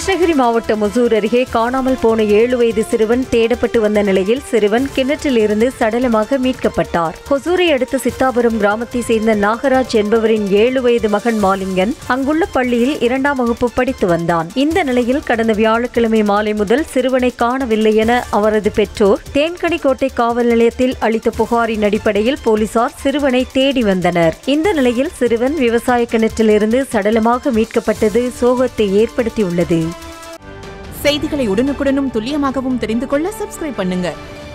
கிருஷ்ணகிரி மாவட்டம் ஒசூர் அருகே காணாமல் போன ஏழு வயது சிறுவன் தேடப்பட்டு வந்த நிலையில் சிறுவன் கிணற்றில் இருந்து சடலமாக மீட்கப்பட்டார் ஒசூரை அடுத்த சித்தாபுரம் கிராமத்தை சேர்ந்த நாகராஜ் என்பவரின் ஏழு வயது மகன் மாலிங்கன் அங்குள்ள பள்ளியில் இரண்டாம் வகுப்பு படித்து வந்தான் இந்த நிலையில் கடந்த வியாழக்கிழமை மாலை முதல் சிறுவனை காணவில்லை என அவரது பெற்றோர் தேன்கனிக்கோட்டை காவல் நிலையத்தில் அளித்த புகாரின் அடிப்படையில் போலீசார் சிறுவனை தேடி வந்தனர் இந்த நிலையில் சிறுவன் விவசாய கிணற்றிலிருந்து சடலமாக மீட்கப்பட்டது சோகத்தை ஏற்படுத்தியுள்ளது செய்திகளை உடனுக்குடனும் துல்லியமாகவும் தெரிந்து கொள்ள சப்ஸ்கிரைப் பண்ணுங்க